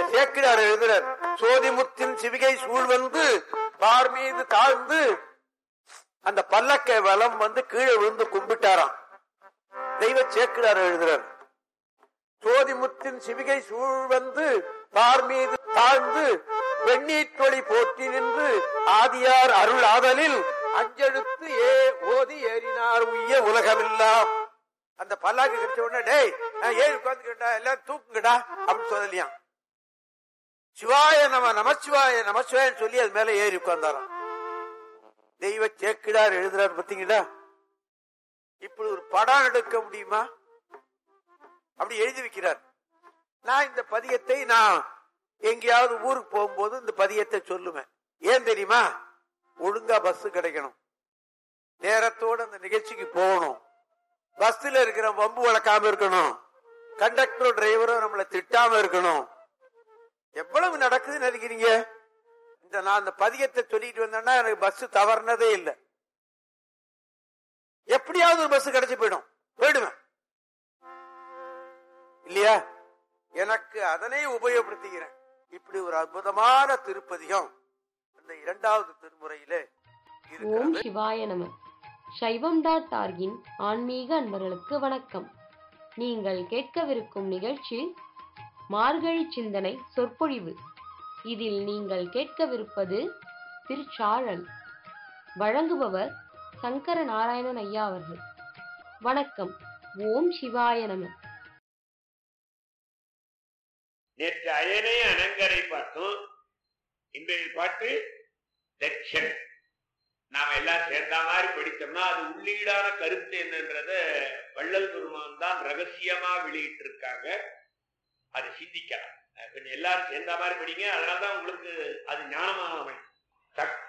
சேக்கிடார் எழுதுறார் சோதிமுத்தின் சிவிகை சூழ் வந்து பார் மீது தாழ்ந்து அந்த பல்லக்கை வலம் வந்து கீழே விழுந்து கும்பிட்டாராம் தெய்வ சேக்கிடார் எழுதுறார் சோதிமுத்தின் சிவிகை சூழ் வந்து பார் மீது தாழ்ந்து வெண்ணீற்றொளி போற்றி நின்று ஆதியார் அருள் ஆதலில் அஞ்செழுத்து ஏ ஓதி ஏறினார் உய்ய உலகமெல்லாம் அந்த பல்லாக்கு கிடைச்ச உடனே டேய் நான் ஏறி உட்காந்துக்கிட்டா எல்லாம் தூக்குங்கடா அப்படின்னு சொல்லலையாம் சிவாய நம நமச்சிவாய நமச்சிவாயன்னு சொல்லி அது மேல ஏறி உட்கார்ந்தாராம் தெய்வ சேக்கிடார் எழுதுறாரு பாத்தீங்களா இப்படி ஒரு படம் எடுக்க முடியுமா அப்படி எழுதி வைக்கிறார் நான் இந்த பதியத்தை நான் எங்கேயாவது ஊருக்கு போகும்போது இந்த பதியத்தை சொல்லுவேன் ஏன் தெரியுமா ஒழுங்கா பஸ் கிடைக்கணும் நேரத்தோட அந்த நிகழ்ச்சிக்கு போகணும் பஸ்ல இருக்கிற வம்பு வளர்க்காம இருக்கணும் கண்டக்டரும் டிரைவரும் நம்மளை திட்டாம இருக்கணும் எவ்வளவு நடக்குதுன்னு நினைக்கிறீங்க இந்த நான் அந்த பதியத்தை சொல்லிட்டு வந்தேன்னா எனக்கு பஸ் தவறுனதே இல்லை எப்படியாவது ஒரு பஸ் கிடைச்சு போயிடும் போயிடுவேன் இல்லையா எனக்கு அதனை உபயோகப்படுத்துகிறேன் இப்படி ஒரு அற்புதமான திருப்பதிகம் இந்த இரண்டாவது திருமுறையிலே ஓம் இருக்கிறது சிவாய நம சைவம் டாட் ஆர்கின் ஆன்மீக அன்பர்களுக்கு வணக்கம் நீங்கள் கேட்கவிருக்கும் நிகழ்ச்சி மார்கழி சிந்தனை சொற்பொழிவு இதில் நீங்கள் கேட்கவிருப்பது திருச்சாழல் வழங்குபவர் சங்கர நாராயணன் ஐயா அவர்கள் வணக்கம் ஓம் சிவாய நம நேற்று அயனே அனங்கரை பார்த்தோம் இன்றைய பாட்டு தட்சன் நாம எல்லாம் சேர்ந்த மாதிரி படித்தோம்னா அது உள்ளீடான கருத்து என்னன்றத வள்ளல் பெருமான் தான் ரகசியமா வெளியிட்டு இருக்காங்க அதை சிந்திக்கலாம் அஹ் கொஞ்சம் எல்லாரும் சேர்ந்த மாதிரி படிங்க அதனாலதான் உங்களுக்கு அது ஞானமாக அமையும் தக்க